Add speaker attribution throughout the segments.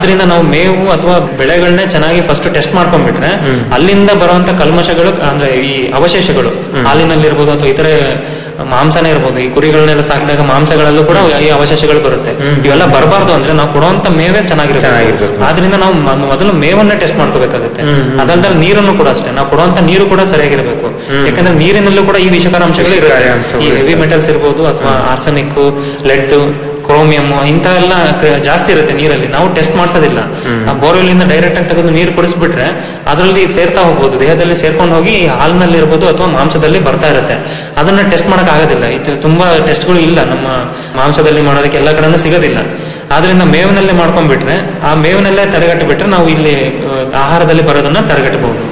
Speaker 1: ಅದರಿಂದ ನಾವು ಮೇವು ಅಥವಾ ಬೆಳೆಗಳನ್ನೇ ಚೆನ್ನಾಗಿ ಫಸ್ಟ್ ಟೆಸ್ಟ್ ಮಾಡ್ಕೊಂಡ್ಬಿಟ್ರೆ ಅಲ್ಲಿಂದ ಬರುವಂತ ಕಲ್ಮಶಗಳು ಅಂದ್ರೆ ಈ ಅವಶೇಷಗಳು ಹಾಲಿನಲ್ಲಿರ್ಬೋದು ಅಥವಾ ಇತರೆ ಮಾಂಸನೇ ಇರ್ಬೋದು ಈ ಕುರಿಗಳನ್ನೆಲ್ಲ ಸಾಕಿದಾಗ ಮಾಂಸಗಳಲ್ಲೂ ಕೂಡ ಈ ಅವಶೇಷಗಳು ಬರುತ್ತೆ ಇವೆಲ್ಲ ಬರಬಾರ್ದು ಅಂದ್ರೆ ನಾವು ಕೊಡುವಂತ ಮೇವೇ ಚೆನ್ನಾಗಿರುತ್ತೆ
Speaker 2: ಚೆನ್ನಾಗಿರ್ಬೇಕು.
Speaker 1: ಆದ್ರಿಂದ ನಾವು ಮ- ಮೊದಲು ಮೇವನ್ನೇ ಟೆಸ್ಟ್ ಮಾಡ್ಕೋಬೇಕಾಗುತ್ತೆ ಅದಲ್ದ ನೀರನ್ನು ಕೂಡ ಅಷ್ಟೇ ನಾವು ಕೊಡುವಂತ ನೀರು ಕೂಡ ಸರಿಯಾಗಿರ್ಬೇಕು ಯಾಕಂದ್ರೆ ನೀರಿನಲ್ಲೂ ಕೂಡ ಈ ವಿಷಕಾರಿ ಅಂಶಗಳು
Speaker 2: ವಿಷಕಾರಿ
Speaker 1: ಇರುತ್ತೆ
Speaker 2: ಅಂಶಗಳು
Speaker 1: ಈ ಹೆವಿ ಮೆಟಲ್ಸ್ ಇರ್ಬೋದು ಅಥವಾ ಆರ್ಸನಿಕ್ ಲೆಡ್ ಕ್ರೋಮಿಯಂ ಇಂಥ ಎಲ್ಲ ಕ- ಜಾಸ್ತಿ ಇರುತ್ತೆ ನೀರಲ್ಲಿ ನಾವು ಟೆಸ್ಟ್ ಮಾಡಿಸೋದಿಲ್ಲ ಆ ಬೋರ್ವೆಲ್ ಇಂದ ಡೈರೆಕ್ಟ್ ಆಗಿ ತೆಗೆದು ನೀರು ಕುಡಿಸ್ಬಿಟ್ರೆ ಅದರಲ್ಲಿ ಸೇರ್ತಾ ಹೋಗ್ಬೋದು ದೇಹದಲ್ಲಿ ಸೇರ್ಕೊಂಡು ಹೋಗಿ ಹಾಲ್ನಲ್ಲಿ ಇರ್ಬೋದು ಅಥವಾ ಮಾಂಸದಲ್ಲಿ ಬರ್ತಾ ಇರುತ್ತೆ ಅದನ್ನ ಟೆಸ್ಟ್ ಮಾಡಕ್ ಆಗೋದಿಲ್ಲ ಇದು ತುಂಬಾ ಟೆಸ್ಟ್ಗಳು ಇಲ್ಲ ನಮ್ಮ ಮಾಂಸದಲ್ಲಿ ಮಾಡೋದಕ್ಕೆ ಎಲ್ಲ ಕಡೆನೂ ಸಿಗೋದಿಲ್ಲ ಆದ್ರಿಂದ ಮೇವಿನಲ್ಲೇ ಮಾಡ್ಕೊಂಡ್ಬಿಟ್ರೆ ಆ ಮೇವಿನಲ್ಲೇ ತಡೆಗಟ್ಟಿಬಿಟ್ರೆ ನಾವು ಇಲ್ಲಿ ಆ, ಆಹಾರದಲ್ಲಿ ಬರೋದನ್ನ ತಡೆಗಟ್ಟಬಹುದು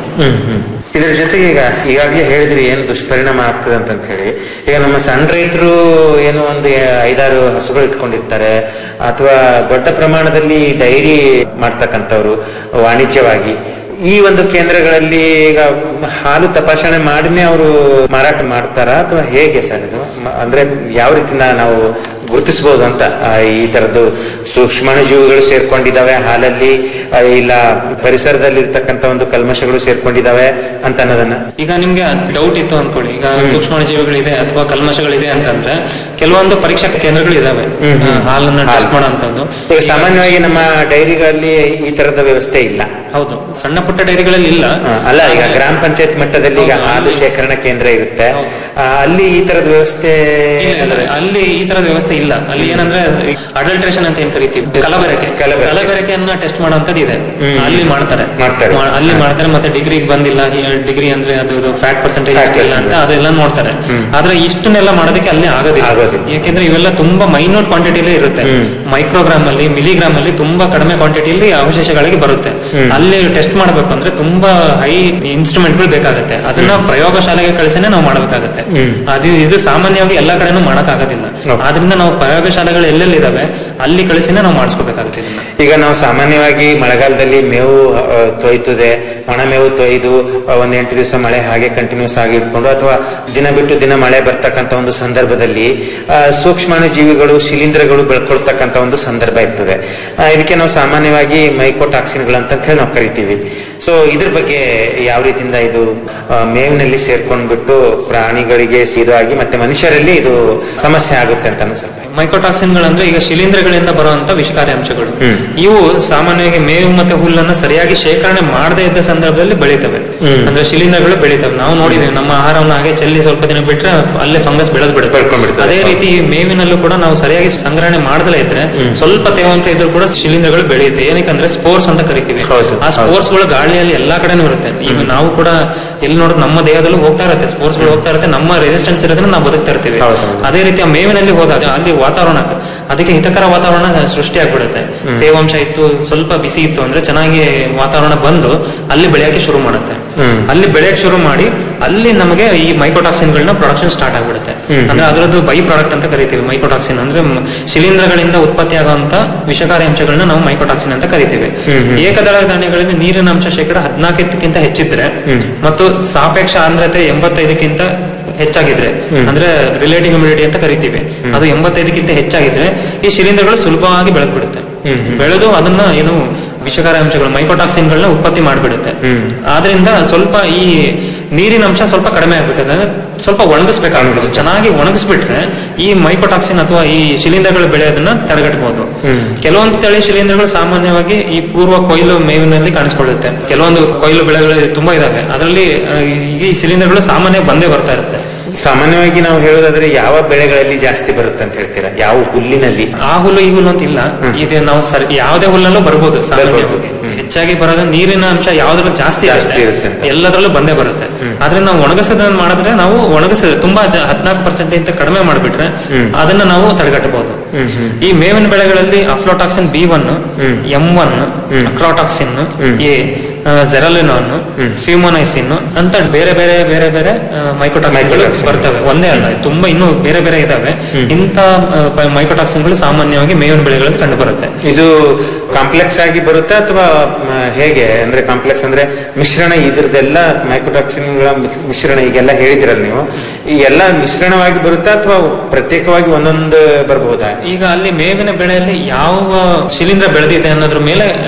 Speaker 2: ಇದ್ರ ಜೊತೆಗೆ ಈಗ ಈಗಾಗಲೇ ಹೇಳಿದ್ರಿ ಏನು ದುಷ್ಪರಿಣಾಮ ಆಗ್ತದೆ ಅಂತ ಹೇಳಿ ಈಗ ನಮ್ಮ ಸಣ್ಣ ರೈತರು ಏನೋ ಒಂದು ಐದಾರು ಹಸುಗಳು ಇಟ್ಕೊಂಡಿರ್ತಾರೆ ಅಥವಾ ದೊಡ್ಡ ಪ್ರಮಾಣದಲ್ಲಿ ಡೈರಿ ಮಾಡ್ತಕ್ಕಂಥವ್ರು ವಾಣಿಜ್ಯವಾಗಿ ಈ ಒಂದು ಕೇಂದ್ರಗಳಲ್ಲಿ ಈಗ ಹಾಲು ತಪಾಸಣೆ ಮಾಡಿನೇ ಅವರು ಮಾರಾಟ ಮಾಡ್ತಾರಾ ಅಥವಾ ಹೇಗೆ ಸರ್ ಇದು ಮ- ಅಂದ್ರೆ ಯಾವ ರೀತಿಯಿಂದ ನಾವು ಗುರುತಿಸಬಹುದು ಅಂತ ಆ, ಈ ತರದ್ದು ಸೂಕ್ಷ್ಮಾಣುಜೀವಿಗಳು ಸೇರ್ಕೊಂಡಿದ್ದಾವೆ ಹಾಲಲ್ಲಿ ಆ, ಇಲ್ಲ ಪರಿಸರದಲ್ಲಿ ಇರ್ತಕ್ಕಂಥ ಒಂದು ಕಲ್ಮಶಗಳು ಸೇರ್ಕೊಂಡಿದ್ದಾವೆ ಅಂತ ಅನ್ನೋದನ್ನ
Speaker 1: ಈಗ ನಿಮ್ಗೆ ಡೌಟ್ ಇತ್ತು ಅನ್ಕೊಳ್ಳಿ ಈಗ ಸೂಕ್ಷ್ಮಾಣುಜೀವಿಗಳಿದೆ ಅಥವಾ ಕಲ್ಮಶಗಳಿದೆ ಅಂತಂದ್ರೆ ಕೆಲವೊಂದು ಪರೀಕ್ಷಾ ಕೇಂದ್ರಗಳು ಇದಾವೆ
Speaker 2: ಹ್ಮ್, ಹ್ಮ್.
Speaker 1: ಹಾಲನ್ನ
Speaker 2: ಹಾಲು.
Speaker 1: ಟೆಸ್ಟ್ ಮಾಡೋಂಥದ್ದು
Speaker 2: ಈಗ ಸಾಮಾನ್ಯವಾಗಿ ನಮ್ಮ ಡೈರಿಗಳಲ್ಲಿ ಈ ತರದ ವ್ಯವಸ್ಥೆ ಇಲ್ಲ
Speaker 1: ಹೌದು ಸಣ್ಣ ಪುಟ್ಟ ಡೈರಿಗಳಲ್ಲಿ ಇಲ್ಲ
Speaker 2: ಆ, ಅಲ್ಲ ಈಗ ಗ್ರಾಮ ಪಂಚಾಯತ್ ಮಟ್ಟದಲ್ಲಿ ಈಗ
Speaker 1: ಹೌದು,
Speaker 2: ಹಾಲು
Speaker 1: ಅಲ್ಲಿ-
Speaker 2: ಶೇಖರಣಾ ಕೇಂದ್ರ ಇರುತ್ತೆ
Speaker 1: ಹೌದು.
Speaker 2: ಆ, ಅಲ್ಲಿ ಈ ತರದ ವ್ಯವಸ್ಥೆ
Speaker 1: ಇಲ್ಲ, ಇಲ್ಲ, ಅಲ್ಲಿ ಈ ತರದ ವ್ಯವಸ್ಥೆ ಇಲ್ಲ ಅಲ್ಲಿ ಏನಂದ್ರೆ ಅಡಲ್ಟ್ರೇಷನ್ ಅಂತ ಏನ್ ಕರಿತೀವಿ ಕಲಬೆರಕೆ
Speaker 2: ಕಲಬೆರಕೆ.
Speaker 1: ಕಲಬೆರಕೆಯನ್ನ ಟೆಸ್ಟ್ ಮಾಡೋಂಥದ್ದು ಇದೆ
Speaker 2: ಹ್ಮ್.
Speaker 1: ಅಲ್ಲಿ ಮಾಡ್ತಾರೆ
Speaker 2: ಮಾಡ್ತಾರೆ.
Speaker 1: ಮಾ- ಅಲ್ಲಿ ಮಾಡ್ತಾರೆ ಮತ್ತೆ ಡಿಗ್ರಿಗೆ ಬಂದಿಲ್ಲ ಡಿಗ್ರಿ ಅಂದ್ರೆ ಅದು ಫ್ಯಾಟ್ ಪರ್ಸೆಂಟೇಜ್
Speaker 2: Fat
Speaker 1: ಇಲ್ಲ ಅಂತ
Speaker 2: percentage.
Speaker 1: ಅದೆಲ್ಲ ನೋಡ್ತಾರೆ ಆದ್ರೆ ಇಷ್ಟನ್ನೆಲ್ಲ ಮಾಡೋದಕ್ಕೆ ಅಲ್ಲಿ ಆಗೋದಿಲ್ಲ
Speaker 2: ಆಗೋದಿಲ್ಲ.
Speaker 1: ಯಾಕೆಂದ್ರೆ ಇವೆಲ್ಲ ತುಂಬಾ ಮೈನ್ಯೂಟ್ ಕ್ವಾಂಟಿಟಿಲಿ ಇರುತ್ತೆ
Speaker 2: ಹ್ಮ್.
Speaker 1: ಮೈಕ್ರೋಗ್ರಾಮ್ ಅಲ್ಲಿ ಮಿಲಿಗ್ರಾಮ್ ಅಲ್ಲಿ ತುಂಬಾ ಕಡಿಮೆ ಕ್ವಾಂಟಿಟಿಯಲ್ಲಿ ಅವಶೇಷಗಳಿಗೆ ಬರುತ್ತೆ ಅಲ್ಲಿ ಟೆಸ್ಟ್ ಮಾಡಬೇಕು ಅಂದ್ರೆ ತುಂಬಾ ಹೈ ಇನ್ಸ್ಟ್ರೂಮೆಂಟ್ಗಳು ಬೇಕಾಗುತ್ತೆ ಅದನ್ನ ಪ್ರಯೋಗಶಾಲೆಗೆ ಕಳಿಸಿನೇ ನಾವು ಮಾಡಬೇಕಾಗುತ್ತೆ
Speaker 2: ಹ್ಮ್.
Speaker 1: ಅದು ಇದು ಸಾಮಾನ್ಯವಾಗಿ ಎಲ್ಲಾ ಕಡೆನೂ ಮಾಡಕ್ ಆಗೋದಿಲ್ಲ
Speaker 2: Okay.
Speaker 1: ಆದ್ರಿಂದ ನಾವು ಪ್ರಯೋಗಶಾಲೆಗಳು ಎಲ್ಲೆಲ್ಲಿದಾವೆ ಅಲ್ಲಿ ಕಳಿಸಿನೇ ನಾವು ಮಾಡಿಸ್ಕೋಬೇಕಾಗುತ್ತೆ ಇದನ್ನ
Speaker 2: ಈಗ ನಾವು ಸಾಮಾನ್ಯವಾಗಿ ಮಳೆಗಾಲದಲ್ಲಿ ಮೇವು ಆ, ತೊಯ್ತದೆ ಒಣ ಮೇವು ತೊಯ್ದು ಆ, ಒಂದ್ ಎಂಟು ದಿವಸ ಮಳೆ ಹಾಗೆ ಕಂಟಿನ್ಯೂಸ್ ಆಗಿ ಇಟ್ಕೊಂಡು ಅಥವಾ ದಿನ ಬಿಟ್ಟು ದಿನ ಮಳೆ ಬರ್ತಕ್ಕಂಥ ಒಂದು ಸಂದರ್ಭದಲ್ಲಿ ಆ, ಸೂಕ್ಷ್ಮಾಣು ಜೀವಿಗಳು ಶಿಲೀಂಧ್ರಗಳು ಬೆಳ್ಕೊಳ್ತಕ್ಕಂಥ ಒಂದು ಸಂದರ್ಭ ಇರ್ತದೆ ಆ, ಇದಕ್ಕೆ ನಾವು ಸಾಮಾನ್ಯವಾಗಿ ಮೈಕೋಟಾಕ್ಸಿನ್ಗಳು ಅಂತ ಹೇಳಿ ನಾವು ಕರಿತೀವಿ ಸೊ ಇದ್ರ ಬಗ್ಗೆ ಯಾವ ರೀತಿಯಿಂದ ಇದು ಆ, ಮೇವಿನಲ್ಲಿ ಸೇರ್ಕೊಂಡ್ಬಿಟ್ಟು ಪ್ರಾಣಿಗಳಿಗೆ ಇದು ಆಗಿ ಮತ್ತೆ ಮನುಷ್ಯರಲ್ಲಿ ಇದು ಸಮಸ್ಯೆ ಆಗುತ್ತೆ ಅಂತ ಅನ್ಸುತ್ತೆ
Speaker 1: ಮೈಕೋಟಾಕ್ಸಿನ್ಗಳಂದ್ರೆ ಈಗ ಶಿಲೀಂಧ್ರಗಳಿಂದ ಬರುವಂತ ವಿಷಕಾರಿ ಅಂಶಗಳು
Speaker 2: ಹ್ಮ್.
Speaker 1: ಇವು ಸಾಮಾನ್ಯವಾಗಿ ಮೇವು ಮತ್ತೆ ಹುಲ್ಲನ್ನ ಸರಿಯಾಗಿ ಶೇಖರಣೆ ಮಾಡದೇ ಇದ್ದ ಸಂದರ್ಭದಲ್ಲಿ ಬೆಳಿತವೆ
Speaker 2: ಹ್ಮ್.
Speaker 1: ಅಂದ್ರೆ ಶಿಲೀಂಧ್ರಗಳು ಬೆಳಿತವೆ ನಾವು ನೋಡಿದೀವಿ ನಮ್ಮ ಆಹಾರವನ್ನು ಹಾಗೆ ಚೆಲ್ಲಿ ಸ್ವಲ್ಪ ದಿನ ಬಿಟ್ರೆ ಅಲ್ಲೇ ಫಂಗಸ್ ಬೆಳೆದ್ ಬಿಡುತ್ತೆ
Speaker 2: ಬೆಳ್ಕೊಂಡ್ಬಿಡ್ತದೆ.
Speaker 1: ಅದೇ ರೀತಿ ಈ ಮೇವಿನಲ್ಲೂ ಕೂಡ ನಾವು ಸರಿಯಾಗಿ ಸಂಗ್ರಹಣೆ ಮಾಡದಲೇ ಇದ್ರೆ ಸ್ವಲ್ಪ ತೇವಾಂಶ ಇದ್ರೂ ಕೂಡ ಶಿಲೀಂಧ್ರಗಳು ಬೆಳೆಯುತ್ತೆ ಏನಕ್ಕಂದ್ರೆ ಸ್ಪೋರ್ಸ್ ಅಂತ ಕರಿತೀವಿ
Speaker 2: ಹೌದು,
Speaker 1: ಆ ಸ್ಪೋರ್ಸ್ ಗಳು ಗಾಳಿಯಲ್ಲಿ ಎಲ್ಲಾ ಕಡೆನೂ ಇರುತ್ತೆ ಈಗ ನಾವು ಕೂಡ ಎಲ್ಲಿ ನೋಡೋದು ನಮ್ಮ ದೇಹದಲ್ಲೂ ಹೋಗ್ತಾ ಇರುತ್ತೆ ಸ್ಪೋರ್ಟ್ಸ್ ಗಳು ಹೋಗ್ತಾ ಇರುತ್ತೆ ನಮ್ಮ ರೆಸಿಸ್ಟೆನ್ಸ್ ಇರೋದ್ರಿಂದ ನಾವು ಬದುಕ್ತಾ ಇರ್ತೀವಿ
Speaker 2: ಹೌದು, ಹೌದು.
Speaker 1: ಅದೇ ರೀತಿ ಆ ಮೇವಿನಲ್ಲಿ ಹೋದಾಗ ಅಲ್ಲಿ ವಾತಾವರಣ ಅದಕ್ಕೆ ಹಿತಕರ ವಾತಾವರಣ ಸೃಷ್ಟಿ ಆಗ್ಬಿಡುತ್ತೆ ತೇವಾಂಶ ಇತ್ತು ಸ್ವಲ್ಪ ಬಿಸಿ ಇತ್ತು ಅಂದ್ರೆ ಚೆನ್ನಾಗಿ ವಾತಾವರಣ ಬಂದು ಅಲ್ಲಿ ಬೆಳೆಯಕ್ಕೆ ಶುರು ಮಾಡುತ್ತೆ
Speaker 2: ಹ್ಮ್.
Speaker 1: ಅಲ್ಲಿ ಬೆಳೆಯಕ್ಕೆ ಶುರು ಮಾಡಿ ಅಲ್ಲಿ ನಮಗೆ ಈ ಮೈಕೋಟಾಕ್ಸಿನ್ ಗಳನ್ನ ಪ್ರೊಡಕ್ಷನ್ ಸ್ಟಾರ್ಟ್ ಆಗ್ಬಿಡುತ್ತೆ
Speaker 2: ಹ್ಮ್.
Speaker 1: ಅಂದ್ರೆ ಅದರದ್ದು ಬೈ ಪ್ರಾಡಕ್ಟ್ ಅಂತ ಕರಿತೀವಿ ಮೈಕೋಟಾಕ್ಸಿನ್ ಅಂದ್ರೆ ಮ- ಶಿಲೀಂಧ್ರಗಳಿಂದ ಉತ್ಪತ್ತಿ ಆಗುವಂತ ವಿಷಕಾರಿ ಅಂಶಗಳನ್ನ ನಾವು ಮೈಕೋಟಾಕ್ಸಿನ್ ಅಂತ ಕರಿತೀವಿ
Speaker 2: ಹ್ಮ್, ಹ್ಮ್.
Speaker 1: ಏಕದಳ ಧಾನ್ಯಗಳಲ್ಲಿ ನೀರಿನ ಅಂಶ ಶೇಕಡ ಹದಿನಾಲ್ಕಕ್ಕಿಂತ ಹೆಚ್ಚಿದ್ರೆ
Speaker 2: ಹ್ಮ್.
Speaker 1: ಮತ್ತು ಸಾಪೇಕ್ಷ ಆಂದ್ರತೆ ಎಂಬತ್ತೈದಕ್ಕಿಂತ ಹೆಚ್ಚಾಗಿದ್ರೆ ಅಂದ್ರೆ ರಿಲೇಟಿವ್ ಹ್ಯುಮಿಡಿಟಿ ಅಂತ ಕರಿತೀವಿ ಅದು ಎಂಬತ್ತೈದಕ್ಕಿಂತ ಹೆಚ್ಚಾಗಿದ್ರೆ ಈ ಶಿಲೀಂಧ್ರಗಳು ಸುಲಭವಾಗಿ ಬೆಳೆದ್ ಬಿಡುತ್ತೆ
Speaker 2: ಹ್ಮ್, ಹ್ಮ್.
Speaker 1: ಬೆಳೆದು ಅದನ್ನ ಏನು ವಿಷಕಾರಿ ಅಂಶಗಳು ಮೈಕೋಟಾಕ್ಸಿನ್ಗಳನ್ನ ಉತ್ಪತ್ತಿ ಮಾಡಿಬಿಡುತ್ತೆ
Speaker 2: ಹ್ಮ್.
Speaker 1: ಆದ್ರಿಂದ ಸ್ವಲ್ಪ ಈ ನೀರಿನ ಅಂಶ ಸ್ವಲ್ಪ ಕಡಿಮೆ ಆಗ್ಬೇಕಾದ್ರೆ ಸ್ವಲ್ಪ ಒಣಗಿಸ್ಬೇಕಾಗುತ್ತೆ
Speaker 2: ಒಣಗಿಸ್ಬೇಕು.
Speaker 1: ಚೆನ್ನಾಗಿ ಒಣಗಿಸ್ಬಿಟ್ರೆ ಈ ಮೈಕೋಟಾಕ್ಸಿನ್ ಅಥವಾ ಈ ಶಿಲೀಂಧ್ರಗಳು ಬೆಳೆಯೋದನ್ನ ತಡೆಗಟ್ಟಬಹುದು
Speaker 2: ಹ್ಮ್.
Speaker 1: ಕೆಲವೊಂದು ತಳಿ ಶಿಲೀಂಧ್ರಗಳು ಸಾಮಾನ್ಯವಾಗಿ ಈ ಪೂರ್ವ ಕೊಯ್ಲು ಮೇವಿನಲ್ಲಿ ಕಾಣಿಸ್ಕೊಳ್ಳುತ್ತೆ ಕೆಲವೊಂದು ಕೊಯ್ಲು ಬೆಳೆಗಳು ತುಂಬಾ ಇದಾವೆ ಅದರಲ್ಲಿ ಆ, ಈ ಶಿಲೀಂಧ್ರಗಳು ಸಾಮಾನ್ಯ ಬಂದೇ ಬರ್ತಾ ಇರುತ್ತೆ
Speaker 2: ಸಾಮಾನ್ಯವಾಗಿ ನಾವು ಹೇಳೋದಾದ್ರೆ ಯಾವ ಬೆಳೆಗಳಲ್ಲಿ ಜಾಸ್ತಿ ಬರುತ್ತೆ ಅಂತ ಹೇಳ್ತೀರಾ ಯಾವ ಹುಲ್ಲಿನಲ್ಲಿ
Speaker 1: ಆ ಹುಲ್ಲು ಈ ಹುಲ್ಲು ಅಂತ ಇಲ್ಲ ಇದು ನಾವು ಸರಿ ಯಾವುದೇ ಹುಲ್ಲಲ್ಲೂ ಬರ್ಬೋದು ಸಾಮಾನ್ಯವಾಗಿ
Speaker 2: ಬರ್ಬೋದು. ಹ್ಮ್.
Speaker 1: ಹೆಚ್ಚಾಗಿ ಬರೋದು ನೀರಿನ ಅಂಶ ಯಾವ್ದ್ರಲ್ಲಿ ಜಾಸ್ತಿ
Speaker 2: ಜಾಸ್ತಿ
Speaker 1: ಇರುತ್ತೆ
Speaker 2: ಇರುತ್ತೆ ಅಂತ.
Speaker 1: ಎಲ್ಲದರಲ್ಲೂ ಬಂದೇ ಬರುತ್ತೆ ಆದ್ರೆ ನಾವು ಒಣಗಿಸೋದನ್ನ ಮಾಡಿದ್ರೆ ನಾವು ಒಣಗಿಸ ತುಂಬಾ ಹದಿನಾಲ್ಕು ಪರ್ಸೆಂಟ್ ಇಂತ ಕಡಿಮೆ ಮಾಡಿಬಿಟ್ರೆ
Speaker 2: ಹ್ಮ್.
Speaker 1: ಅದನ್ನ ನಾವು ತಡೆಗಟ್ಟಬಹುದು
Speaker 2: ಹ್ಮ್, ಹ್ಮ್.
Speaker 1: ಈ ಮೇವಿನ ಬೆಳೆಗಳಲ್ಲಿ ಅಫ್ಲೋಟಾಕ್ಸಿನ್ ಬಿ ಒನ್
Speaker 2: ಹ್ಮ್.
Speaker 1: ಎಂ ಒನ್
Speaker 2: ಹ್ಮ್.
Speaker 1: ಅಕ್ರೋಟಾಕ್ಸಿನ್
Speaker 2: ಹ್ಮ್.
Speaker 1: ಎ ಜೆರಲಿನಾನ್ ಫ್ಯೂಮೋನೈಸಿನ್ ಅಂತ ಬೇರೆ ಬೇರೆ ಬೇರೆ ಬೇರೆ ಮೈಕೋಟಾಕ್ಸಿನ್ಗಳು
Speaker 2: Mycotoxin.
Speaker 1: ಬರ್ತವೆ ಒಂದೇ ಅಲ್ಲ ತುಂಬಾ ಇನ್ನೂ ಬೇರೆ ಬೇರೆ ಇದಾವೆ ಇಂಥ ಮೈಕೋಟಾಕ್ಸಿನ್ಗಳು ಸಾಮಾನ್ಯವಾಗಿ ಮೇವಿನ ಬೆಳೆಗಳಲ್ಲಿ ಕಂಡು ಬರುತ್ತೆ
Speaker 2: ಇದು ಕಾಂಪ್ಲೆಕ್ಸ್ ಆಗಿ ಬರುತ್ತಾ ಅಥವಾ ಮ, ಹೇಗೆ ಅಂದ್ರೆ ಕಾಂಪ್ಲೆಕ್ಸ್ ಅಂದ್ರೆ ಮಿಶ್ರಣ ಇದ್ರದ್ದೆಲ್ಲ ಮೈಕ್ರೋಟಾಕ್ಸಿನ್ಗಳ ಮಿಶ್ರಣ ಈಗೆಲ್ಲ ಹೇಳಿದಿರಲ್ಲ ನೀವು ಈ ಎಲ್ಲ ಮಿಶ್ರಣವಾಗಿ ಬರುತ್ತಾ ಅಥವಾ ಪ್ರತ್ಯೇಕವಾಗಿ ಒಂದೊಂದು ಬರಬಹುದಾ
Speaker 1: ಈಗ ಅಲ್ಲಿ ಮೇವಿನ ಬೆಳೆಯಲ್ಲಿ ಯಾವ ಶಿಲೀಂಧ್ರ ಬೆಳೆದಿದೆ ಅನ್ನೋದ್ರ ಮೇಲೆ